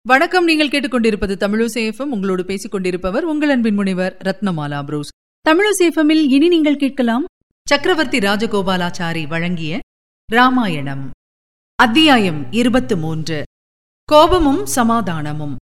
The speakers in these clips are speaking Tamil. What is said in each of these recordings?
வணக்கம் நீங்கள் கேட்டுக்கொண்டிருப்பது தமிழசேஃபம் உங்களோடு பேசிக் கொண்டிருப்பவர் உங்கள் அன்பின் முனைவர் ரத்னமாலா புரூஸ் தமிழசேஃபமில் இனி நீங்கள் கேட்கலாம் சக்கரவர்த்தி ராஜகோபாலாச்சாரி வழங்கிய ராமாயணம் அத்தியாயம் இருபத்து மூன்று கோபமும் சமாதானமும்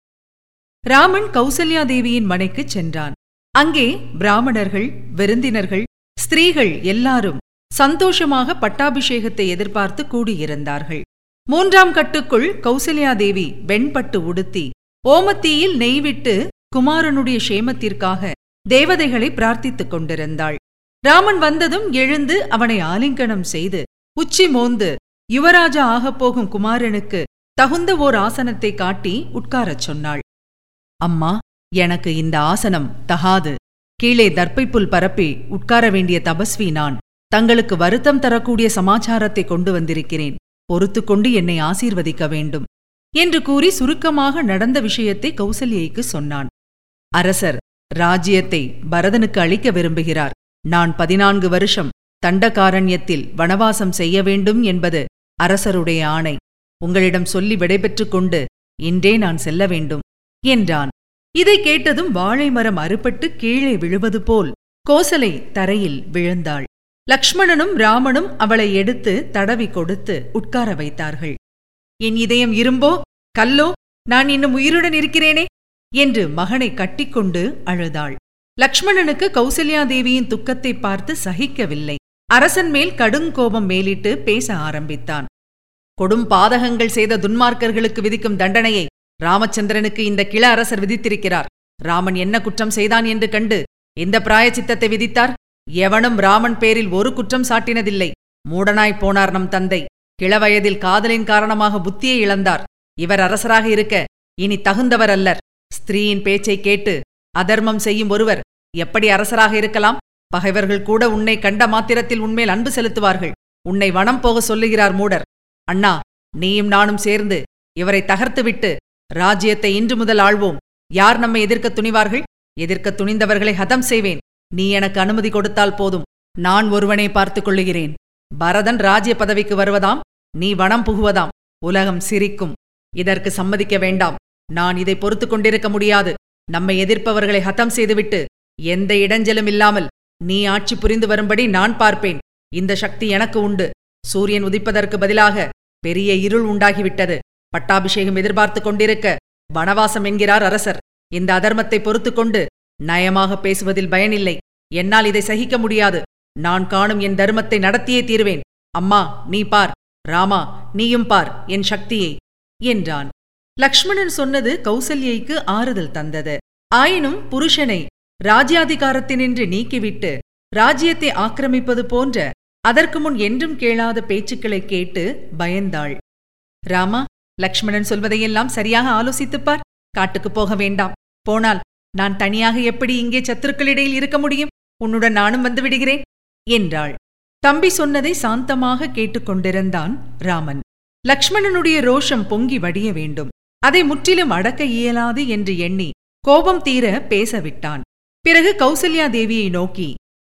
ராமன் கௌசல்யா தேவியின் மனைக்குச் சென்றான் அங்கே பிராமணர்கள் விருந்தினர்கள் ஸ்திரீகள் எல்லாரும் சந்தோஷமாக பட்டாபிஷேகத்தை எதிர்பார்த்து கூடியிருந்தார்கள் மூன்றாம் கட்டுக்குள் கௌசல்யா தேவி வெண்பட்டு உடுத்தி ஓமத்தீயில் நெய்விட்டு குமாரனுடைய க்ஷேமத்திற்காக தேவதைகளை பிரார்த்தித்துக் கொண்டிருந்தாள் ராமன் வந்ததும் எழுந்து அவனை ஆலிங்கனம் செய்து உச்சி மோந்து யுவராஜா ஆகப் போகும் குமாரனுக்கு தகுந்த ஓர் ஆசனத்தை காட்டி உட்காரச் சொன்னாள் அம்மா எனக்கு இந்த ஆசனம் தகாது கீழே தர்ப்பைப்புல் பரப்பி உட்கார வேண்டிய தபஸ்வி நான் தங்களுக்கு வருத்தம் தரக்கூடிய சமாச்சாரத்தை கொண்டு வந்திருக்கிறேன் பொறுத்துக்கொண்டு என்னை ஆசீர்வதிக்க வேண்டும் என்று கூறி சுருக்கமாக நடந்த விஷயத்தை கௌசல்யைக்கு சொன்னான் அரசர் ராஜ்யத்தை பரதனுக்கு அளிக்க விரும்புகிறார் நான் பதினான்கு வருஷம் தண்டகாரண்யத்தில் வனவாசம் செய்ய வேண்டும் என்பது அரசருடைய ஆணை உங்களிடம் சொல்லி விடைபெற்றுக் கொண்டு இன்றே நான் செல்ல வேண்டும் என்றான் இதை கேட்டதும் வாழை மரம் அறுபட்டு கீழே விழுவது போல் கோசலை தரையில் விழுந்தாள் லக்ஷ்மணனும் ராமனும் அவளை எடுத்து தடவி கொடுத்து உட்கார வைத்தார்கள் என் இதயம் இரும்போ கல்லோ நான் இன்னும் உயிருடன் இருக்கிறேனே என்று மகனை கட்டிக்கொண்டு அழுதாள் லக்ஷ்மணனுக்கு கௌசல்யா தேவியின் துக்கத்தை பார்த்து சகிக்கவில்லை அரசன் மேல் கடுங்கோபம் மேலிட்டு பேச ஆரம்பித்தான் கொடும் பாதகங்கள் செய்த துன்மார்க்கர்களுக்கு விதிக்கும் தண்டனையை ராமச்சந்திரனுக்கு இந்த கிள அரசர் விதித்திருக்கிறார் ராமன் என்ன குற்றம் செய்தான் என்று கண்டு இந்த பிராயச்சித்தத்தை விதித்தார் எவனும் ராமன் பேரில் ஒரு குற்றம் சாட்டினதில்லை மூடனாய் போனார் நம் தந்தை கிளவயதில் காதலின் காரணமாக புத்தியை இழந்தார் இவர் அரசராக இருக்க இனி தகுந்தவர் அல்லர் ஸ்திரீயின் பேச்சை கேட்டு அதர்மம் செய்யும் ஒருவர் எப்படி அரசராக இருக்கலாம் பகைவர்கள் கூட உன்னை கண்ட மாத்திரத்தில் உன்மேல் அன்பு செலுத்துவார்கள் உன்னை வனம் போக சொல்லுகிறார் மூடர் அண்ணா நீயும் நானும் சேர்ந்து இவரை தகர்த்துவிட்டு ராஜ்யத்தை இன்று முதல் ஆள்வோம் யார் நம்மை எதிர்க்க துணிவார்கள் எதிர்க்க துணிந்தவர்களை ஹதம் செய்வேன் நீ எனக்கு அனுமதி கொடுத்தால் போதும் நான் ஒருவனே பார்த்துக் கொள்ளுகிறேன் பரதன் ராஜ்ய பதவிக்கு வருவதாம் நீ வனம் புகுவதாம் உலகம் சிரிக்கும் இதற்கு சம்மதிக்க வேண்டாம் நான் இதை பொறுத்து கொண்டிருக்க முடியாது நம்மை எதிர்ப்பவர்களை ஹதம் செய்துவிட்டு எந்த இடைஞ்சலும் இல்லாமல் நீ ஆட்சி புரிந்து வரும்படி நான் பார்ப்பேன் இந்த சக்தி எனக்கு உண்டு சூரியன் உதிப்பதற்கு பதிலாக பெரிய இருள் உண்டாகிவிட்டது பட்டாபிஷேகம் எதிர்பார்த்து கொண்டிருக்க வனவாசம் என்கிறார் அரசர் இந்த அதர்மத்தை பொறுத்துக்கொண்டு நயமாக பேசுவதில் பயனில்லை என்னால் இதை சகிக்க முடியாது நான் காணும் என் தர்மத்தை நடத்தியே தீர்வேன் அம்மா நீ பார் ராமா நீயும் பார் என் சக்தியை என்றான் லக்ஷ்மணன் சொன்னது கௌசல்யைக்கு ஆறுதல் தந்தது ஆயினும் புருஷனை ராஜ்யாதிகாரத்தினின்று நீக்கிவிட்டு ராஜ்யத்தை ஆக்கிரமிப்பது போன்ற அதற்கு முன் என்றும் கேளாத பேச்சுக்களை கேட்டு பயந்தாள் ராமா லக்ஷ்மணன் சொல்வதையெல்லாம் சரியாக ஆலோசித்துப்பார் காட்டுக்குப் போக வேண்டாம் போனால் நான் தனியாக எப்படி இங்கே சத்துருக்களிடையில் இருக்க முடியும் உன்னுடன் நானும் வந்து விடுகிறேன் என்றாள் தம்பி சொன்னதை சாந்தமாக கேட்டுக்கொண்டிருந்தான் ராமன் லக்ஷ்மணனுடைய ரோஷம் பொங்கி வடிய வேண்டும் அதை முற்றிலும் அடக்க இயலாது என்று எண்ணி கோபம் தீர பேசவிட்டான் பிறகு கௌசல்யா தேவியை நோக்கி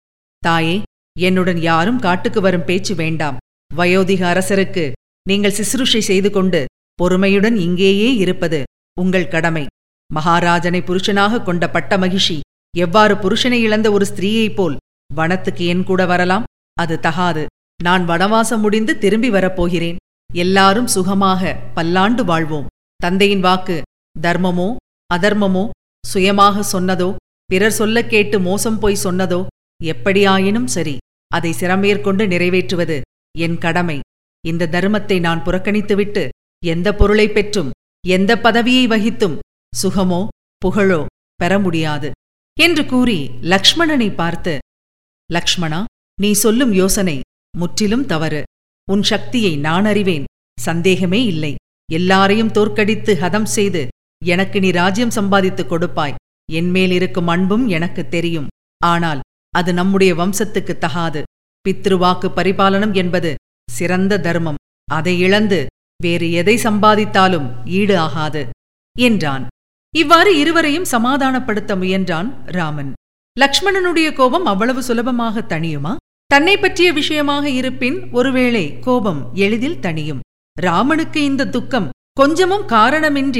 தாயே என்னுடன் யாரும் காட்டுக்கு வரும் பேச்சு வேண்டாம் வயோதிக அரசருக்கு நீங்கள் சிசுருஷை செய்து கொண்டு பொறுமையுடன் இங்கேயே இருப்பது உங்கள் கடமை மகாராஜனை புருஷனாக கொண்ட பட்ட மகிஷி எவ்வாறு புருஷனை இழந்த ஒரு ஸ்திரீயைப் போல் வனத்துக்கு என் கூட வரலாம் அது தகாது நான் வனவாசம் முடிந்து திரும்பி வரப்போகிறேன் எல்லாரும் சுகமாக பல்லாண்டு வாழ்வோம் தந்தையின் வாக்கு தர்மமோ அதர்மமோ சுயமாக சொன்னதோ பிறர் சொல்லக் கேட்டு மோசம் போய் சொன்னதோ எப்படியாயினும் சரி அதை சிரமேற்கொண்டு நிறைவேற்றுவது என் கடமை இந்த தர்மத்தை நான் புறக்கணித்துவிட்டு எந்த பொருளைப் பெற்றும் எந்த பதவியை வகித்தும் சுகமோ புகழோ பெற முடியாது என்று கூறி லக்ஷ்மணனை பார்த்து லக்ஷ்மணா நீ சொல்லும் யோசனை முற்றிலும் தவறு உன் சக்தியை நான் அறிவேன் சந்தேகமே இல்லை எல்லாரையும் தோற்கடித்து ஹதம் செய்து எனக்கு நீ ராஜ்யம் சம்பாதித்துக் கொடுப்பாய் என்மேல் இருக்கும் அன்பும் எனக்கு தெரியும் ஆனால் அது நம்முடைய வம்சத்துக்கு தகாது பித்ருவாக்கு பரிபாலனம் என்பது சிறந்த தர்மம் அதை இழந்து வேறு எதை சம்பாதித்தாலும் ஈடு ஆகாது என்றான் இவ்வாறு இருவரையும் சமாதானப்படுத்த முயன்றான் ராமன் லக்ஷ்மணனுடைய கோபம் அவ்வளவு சுலபமாக தணியுமா தன்னை பற்றிய விஷயமாக இருப்பின் ஒருவேளை கோபம் எளிதில் தணியும் ராமனுக்கு இந்த துக்கம் கொஞ்சமும் காரணமின்றி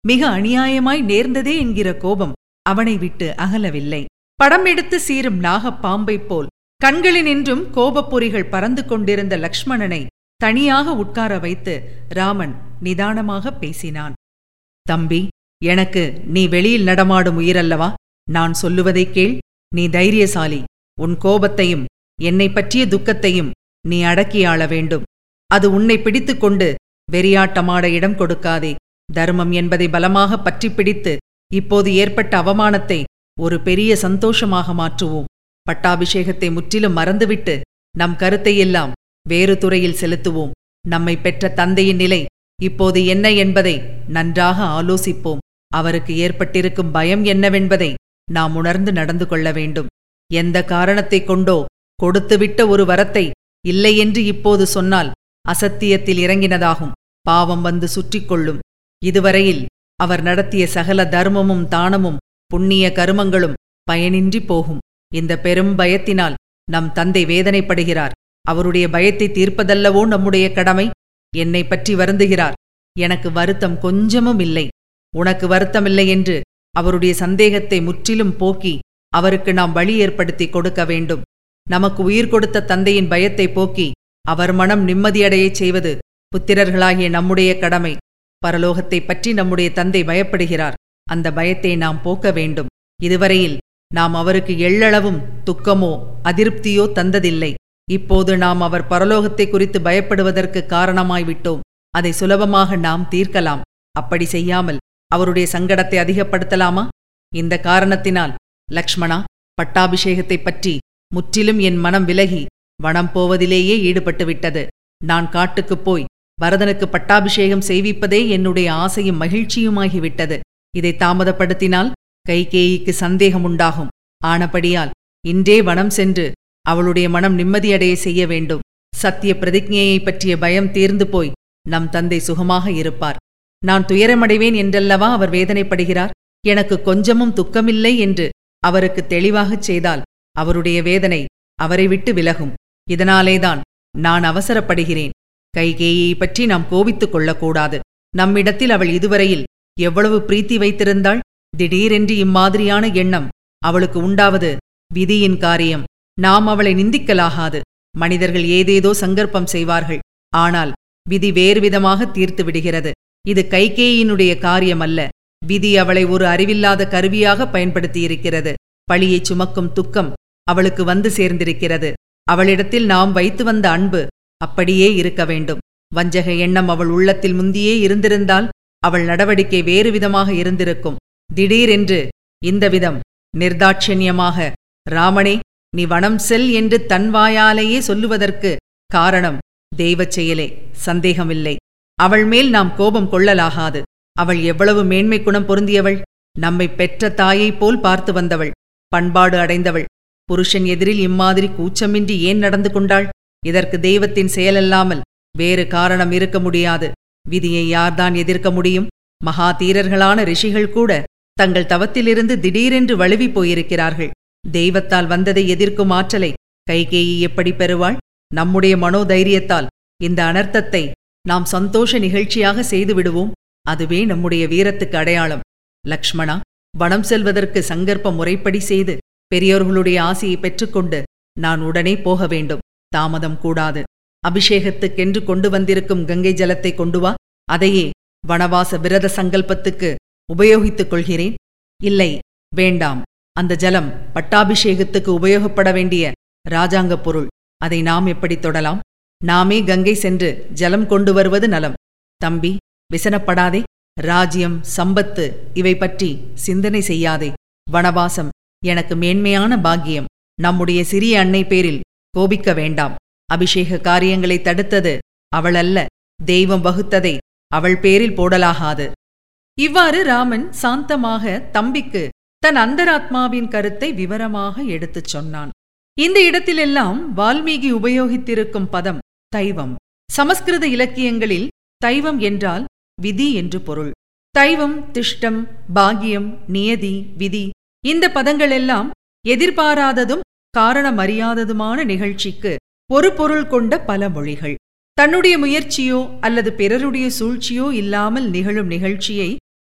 மிக அநியாயமாய் நேர்ந்ததே என்கிற கோபம் அவனை விட்டு அகலவில்லை படம் எடுத்து சீரும் நாகப்பாம்பைப் போல் கண்களினின்றும் கோபப்பொறிகள் பறந்து கொண்டிருந்த லக்ஷ்மணனை தனியாக உட்கார வைத்து ராமன் நிதானமாக பேசினான் தம்பி எனக்கு நீ வெளியில் நடமாடும் உயிரல்லவா நான் சொல்லுவதைக் கேள் நீ தைரியசாலி உன் கோபத்தையும் என்னை பற்றிய துக்கத்தையும் நீ அடக்கி ஆள வேண்டும் அது உன்னை பிடித்துக்கொண்டு வெறியாட்டமாட இடம் கொடுக்காதே தர்மம் என்பதை பலமாக பற்றி பிடித்து இப்போது ஏற்பட்ட அவமானத்தை ஒரு பெரிய சந்தோஷமாக மாற்றுவோம் பட்டாபிஷேகத்தை முற்றிலும் மறந்துவிட்டு நம் கருத்தையெல்லாம் வேறு துறையில் செலுத்துவோம் நம்மை பெற்ற தந்தையின் நிலை இப்போது என்ன என்பதை நன்றாக ஆலோசிப்போம் அவருக்கு ஏற்பட்டிருக்கும் பயம் என்னவென்பதை நாம் உணர்ந்து நடந்து கொள்ள வேண்டும் எந்த காரணத்தைக் கொண்டோ கொடுத்துவிட்ட ஒரு வரத்தை இல்லையென்று இப்போது சொன்னால் அசத்தியத்தில் இறங்கினதாகும் பாவம் வந்து சுற்றிக் கொள்ளும் இதுவரையில் அவர் நடத்திய சகல தர்மமும் தானமும் புண்ணிய கருமங்களும் பயனின்றி போகும் இந்த பெரும் பயத்தினால் நம் தந்தை வேதனைப்படுகிறார் அவருடைய பயத்தை தீர்ப்பதல்லவோ நம்முடைய கடமை என்னை பற்றி வருந்துகிறார் எனக்கு வருத்தம் கொஞ்சமும் இல்லை உனக்கு வருத்தமில்லை என்று அவருடைய சந்தேகத்தை முற்றிலும் போக்கி அவருக்கு நாம் வழி ஏற்படுத்தி கொடுக்க வேண்டும் நமக்கு உயிர் கொடுத்த தந்தையின் பயத்தை போக்கி அவர் மனம் நிம்மதியடையச் செய்வது புத்திரர்களாகிய நம்முடைய கடமை பரலோகத்தைப் பற்றி நம்முடைய தந்தை பயப்படுகிறார் அந்த பயத்தை நாம் போக்க வேண்டும் இதுவரையில் நாம் அவருக்கு எள்ளளவும் துக்கமோ அதிருப்தியோ தந்ததில்லை இப்போது நாம் அவர் பரலோகத்தை குறித்து பயப்படுவதற்கு காரணமாய்விட்டோம் அதை சுலபமாக நாம் தீர்க்கலாம் அப்படி செய்யாமல் அவருடைய சங்கடத்தை அதிகப்படுத்தலாமா இந்த காரணத்தினால் லக்ஷ்மணா பட்டாபிஷேகத்தைப் பற்றி முற்றிலும் என் மனம் விலகி வனம் போவதிலேயே ஈடுபட்டு விட்டது நான் காட்டுக்குப் போய் பரதனுக்கு பட்டாபிஷேகம் செய்விப்பதே என்னுடைய ஆசையும் மகிழ்ச்சியுமாகிவிட்டது இதை தாமதப்படுத்தினால் கைகேயிக்கு சந்தேகம் உண்டாகும் ஆனபடியால் இன்றே வனம் சென்று அவளுடைய மனம் நிம்மதியடைய செய்ய வேண்டும் சத்திய பிரதிஜையைப் பற்றிய பயம் தீர்ந்து போய் நம் தந்தை சுகமாக இருப்பார் நான் துயரமடைவேன் என்றல்லவா அவர் வேதனைப்படுகிறார் எனக்கு கொஞ்சமும் துக்கமில்லை என்று அவருக்கு தெளிவாகச் செய்தால் அவருடைய வேதனை அவரை விட்டு விலகும் இதனாலேதான் நான் அவசரப்படுகிறேன் கைகேயை பற்றி நாம் கோபித்துக் கொள்ளக்கூடாது நம்மிடத்தில் அவள் இதுவரையில் எவ்வளவு பிரீத்தி வைத்திருந்தாள் திடீரென்று இம்மாதிரியான எண்ணம் அவளுக்கு உண்டாவது விதியின் காரியம் நாம் அவளை நிந்திக்கலாகாது மனிதர்கள் ஏதேதோ சங்கற்பம் செய்வார்கள் ஆனால் விதி வேறு விதமாக தீர்த்து விடுகிறது இது கைகேயினுடைய காரியம் அல்ல விதி அவளை ஒரு அறிவில்லாத கருவியாக பயன்படுத்தியிருக்கிறது பழியைச் சுமக்கும் துக்கம் அவளுக்கு வந்து சேர்ந்திருக்கிறது அவளிடத்தில் நாம் வைத்து வந்த அன்பு அப்படியே இருக்க வேண்டும் வஞ்சக எண்ணம் அவள் உள்ளத்தில் முந்தியே இருந்திருந்தால் அவள் நடவடிக்கை வேறு விதமாக இருந்திருக்கும் திடீரென்று இந்த விதம் நிர்தாட்சண்யமாக ராமனே நீ வனம் செல் என்று தன் வாயாலேயே சொல்லுவதற்கு காரணம் தெய்வச் செயலே சந்தேகமில்லை அவள் மேல் நாம் கோபம் கொள்ளலாகாது அவள் எவ்வளவு மேன்மை குணம் பொருந்தியவள் நம்மை பெற்ற தாயைப் போல் பார்த்து வந்தவள் பண்பாடு அடைந்தவள் புருஷன் எதிரில் இம்மாதிரி கூச்சமின்றி ஏன் நடந்து கொண்டாள் இதற்கு தெய்வத்தின் செயலல்லாமல் வேறு காரணம் இருக்க முடியாது விதியை யார்தான் எதிர்க்க முடியும் மகா தீரர்களான ரிஷிகள் கூட தங்கள் தவத்திலிருந்து திடீரென்று வழுவி போயிருக்கிறார்கள் தெய்வத்தால் வந்ததை எதிர்க்கும் ஆற்றலை கைகேயி எப்படி பெறுவாள் நம்முடைய மனோதைரியத்தால் இந்த அனர்த்தத்தை நாம் சந்தோஷ நிகழ்ச்சியாக செய்து விடுவோம் அதுவே நம்முடைய வீரத்துக்கு அடையாளம் லக்ஷ்மணா வனம் செல்வதற்கு சங்கற்ப முறைப்படி செய்து பெரியோர்களுடைய ஆசையை பெற்றுக்கொண்டு நான் உடனே போக வேண்டும் தாமதம் கூடாது அபிஷேகத்துக்கென்று கொண்டு வந்திருக்கும் கங்கை ஜலத்தை கொண்டு வா அதையே வனவாச விரத சங்கல்பத்துக்கு உபயோகித்துக் கொள்கிறேன் இல்லை வேண்டாம் அந்த ஜலம் பட்டாபிஷேகத்துக்கு உபயோகப்பட வேண்டிய ராஜாங்க பொருள் அதை நாம் எப்படி தொடலாம் நாமே கங்கை சென்று ஜலம் கொண்டு வருவது நலம் தம்பி விசனப்படாதே ராஜ்யம் சம்பத்து இவை பற்றி சிந்தனை செய்யாதே வனவாசம் எனக்கு மேன்மையான பாக்கியம் நம்முடைய சிறிய அன்னை பேரில் கோபிக்க வேண்டாம் அபிஷேக காரியங்களை தடுத்தது அவள் அல்ல தெய்வம் வகுத்ததை அவள் பேரில் போடலாகாது இவ்வாறு ராமன் சாந்தமாக தம்பிக்கு தன் அந்தராத்மாவின் கருத்தை விவரமாக எடுத்துச் சொன்னான் இந்த இடத்திலெல்லாம் வால்மீகி உபயோகித்திருக்கும் பதம் தைவம் சமஸ்கிருத இலக்கியங்களில் தைவம் என்றால் விதி என்று பொருள் தைவம் திஷ்டம் பாகியம் நியதி விதி இந்த பதங்களெல்லாம் எதிர்பாராததும் காரணமறியாததுமான நிகழ்ச்சிக்கு ஒரு பொருள் கொண்ட பல மொழிகள் தன்னுடைய முயற்சியோ அல்லது பிறருடைய சூழ்ச்சியோ இல்லாமல் நிகழும் நிகழ்ச்சியை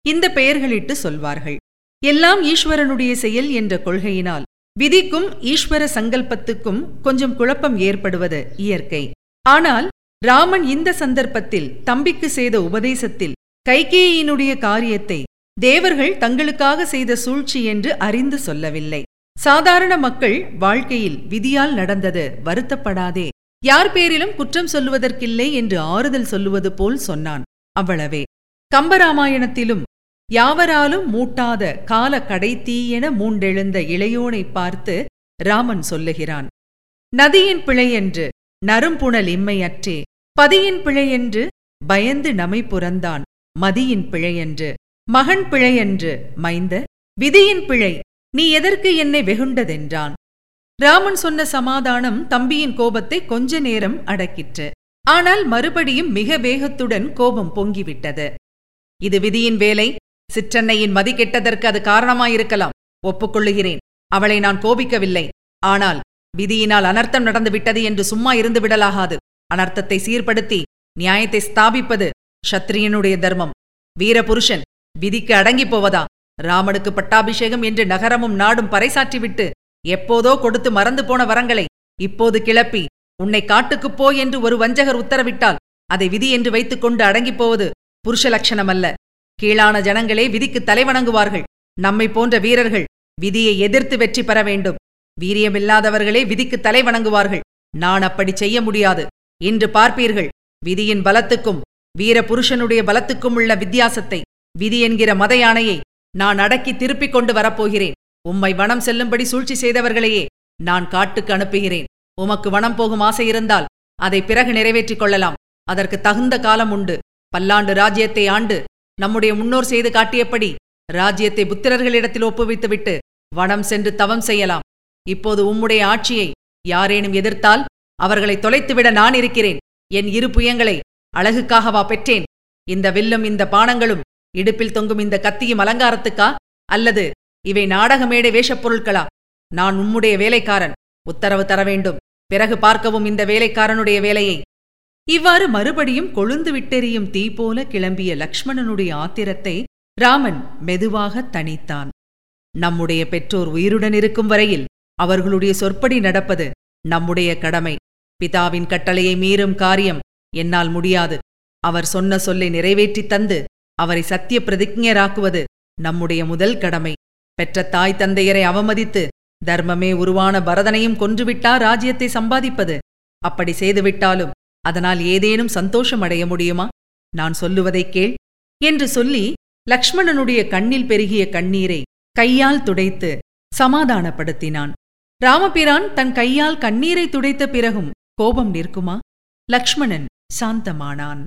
இந்த பெயர்களிட்டு சொல்வார்கள் எல்லாம் ஈஸ்வரனுடைய செயல் என்ற கொள்கையினால் விதிக்கும் ஈஸ்வர சங்கல்பத்துக்கும் கொஞ்சம் குழப்பம் ஏற்படுவது இயற்கை ஆனால் ராமன் இந்த சந்தர்ப்பத்தில் தம்பிக்கு செய்த உபதேசத்தில் கைகேயினுடைய காரியத்தை தேவர்கள் தங்களுக்காக செய்த சூழ்ச்சி என்று அறிந்து சொல்லவில்லை சாதாரண மக்கள் வாழ்க்கையில் விதியால் நடந்தது வருத்தப்படாதே யார் பேரிலும் குற்றம் சொல்லுவதற்கில்லை என்று ஆறுதல் சொல்லுவது போல் சொன்னான் அவ்வளவே கம்பராமாயணத்திலும் யாவராலும் மூட்டாத கால கடைத்தீயென மூண்டெழுந்த இளையோனை பார்த்து ராமன் சொல்லுகிறான் நதியின் பிழையென்று நறும்புணல் இம்மையற்றே பதியின் பிழையென்று பயந்து நமை புறந்தான் மதியின் பிழையென்று மகன் பிழையென்று மைந்த விதியின் பிழை நீ எதற்கு என்னை வெகுண்டதென்றான் ராமன் சொன்ன சமாதானம் தம்பியின் கோபத்தை கொஞ்ச நேரம் அடக்கிற்று ஆனால் மறுபடியும் மிக வேகத்துடன் கோபம் பொங்கிவிட்டது இது விதியின் வேலை சிற்றன்னையின் மதி கெட்டதற்கு அது காரணமாயிருக்கலாம் ஒப்புக்கொள்ளுகிறேன் அவளை நான் கோபிக்கவில்லை ஆனால் விதியினால் அனர்த்தம் நடந்து விட்டது என்று சும்மா இருந்து விடலாகாது அனர்த்தத்தை சீர்படுத்தி நியாயத்தை ஸ்தாபிப்பது ஷத்திரியனுடைய தர்மம் வீரபுருஷன் விதிக்கு அடங்கிப் போவதா ராமனுக்கு பட்டாபிஷேகம் என்று நகரமும் நாடும் பறைசாற்றிவிட்டு எப்போதோ கொடுத்து மறந்து போன வரங்களை இப்போது கிளப்பி உன்னை காட்டுக்குப் போ என்று ஒரு வஞ்சகர் உத்தரவிட்டால் அதை விதி என்று வைத்துக்கொண்டு அடங்கிப் போவது புருஷ லட்சணமல்ல கீழான ஜனங்களே விதிக்கு தலைவணங்குவார்கள் நம்மை போன்ற வீரர்கள் விதியை எதிர்த்து வெற்றி பெற வேண்டும் வீரியமில்லாதவர்களே விதிக்கு தலைவணங்குவார்கள் நான் அப்படி செய்ய முடியாது இன்று பார்ப்பீர்கள் விதியின் பலத்துக்கும் வீர புருஷனுடைய பலத்துக்கும் உள்ள வித்தியாசத்தை விதி என்கிற மத யானையை நான் அடக்கி திருப்பிக் கொண்டு வரப்போகிறேன் உம்மை வனம் செல்லும்படி சூழ்ச்சி செய்தவர்களையே நான் காட்டுக்கு அனுப்புகிறேன் உமக்கு வனம் போகும் ஆசை இருந்தால் அதை பிறகு நிறைவேற்றிக் கொள்ளலாம் அதற்கு தகுந்த காலம் உண்டு பல்லாண்டு ராஜ்யத்தை ஆண்டு நம்முடைய முன்னோர் செய்து காட்டியபடி ராஜ்யத்தை புத்திரர்களிடத்தில் ஒப்புவித்துவிட்டு வனம் சென்று தவம் செய்யலாம் இப்போது உம்முடைய ஆட்சியை யாரேனும் எதிர்த்தால் அவர்களை தொலைத்துவிட நான் இருக்கிறேன் என் இரு புயங்களை அழகுக்காகவா பெற்றேன் இந்த வில்லும் இந்த பானங்களும் இடுப்பில் தொங்கும் இந்த கத்தியும் அலங்காரத்துக்கா அல்லது இவை நாடகமேடை வேஷப் பொருட்களா நான் உம்முடைய வேலைக்காரன் உத்தரவு தர வேண்டும் பிறகு பார்க்கவும் இந்த வேலைக்காரனுடைய வேலையை இவ்வாறு மறுபடியும் கொழுந்து விட்டெறியும் தீ போல கிளம்பிய லக்ஷ்மணனுடைய ஆத்திரத்தை ராமன் மெதுவாக தணித்தான் நம்முடைய பெற்றோர் உயிருடன் இருக்கும் வரையில் அவர்களுடைய சொற்படி நடப்பது நம்முடைய கடமை பிதாவின் கட்டளையை மீறும் காரியம் என்னால் முடியாது அவர் சொன்ன சொல்லை நிறைவேற்றித் தந்து அவரை சத்திய பிரதிஜராக்குவது நம்முடைய முதல் கடமை பெற்ற தாய் தந்தையரை அவமதித்து தர்மமே உருவான பரதனையும் கொன்றுவிட்டா ராஜ்யத்தை சம்பாதிப்பது அப்படி செய்துவிட்டாலும் அதனால் ஏதேனும் சந்தோஷம் அடைய முடியுமா நான் சொல்லுவதைக் கேள் என்று சொல்லி லக்ஷ்மணனுடைய கண்ணில் பெருகிய கண்ணீரை கையால் துடைத்து சமாதானப்படுத்தினான் ராமபிரான் தன் கையால் கண்ணீரை துடைத்த பிறகும் கோபம் நிற்குமா லக்ஷ்மணன் சாந்தமானான்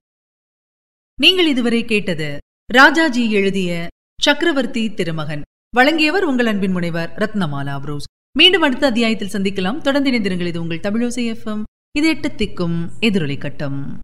நீங்கள் இதுவரை கேட்டது ராஜாஜி எழுதிய சக்கரவர்த்தி திருமகன் வழங்கியவர் உங்கள் அன்பின் முனைவர் ரத்னமாலா புரோஸ் மீண்டும் அடுத்த அத்தியாயத்தில் சந்திக்கலாம் தொடர்ந்து இணைந்திருங்கள் இது உங்கள் தமிழோசை எஃப்எம் இது எட்டு திக்கும் எதிரொலி கட்டம்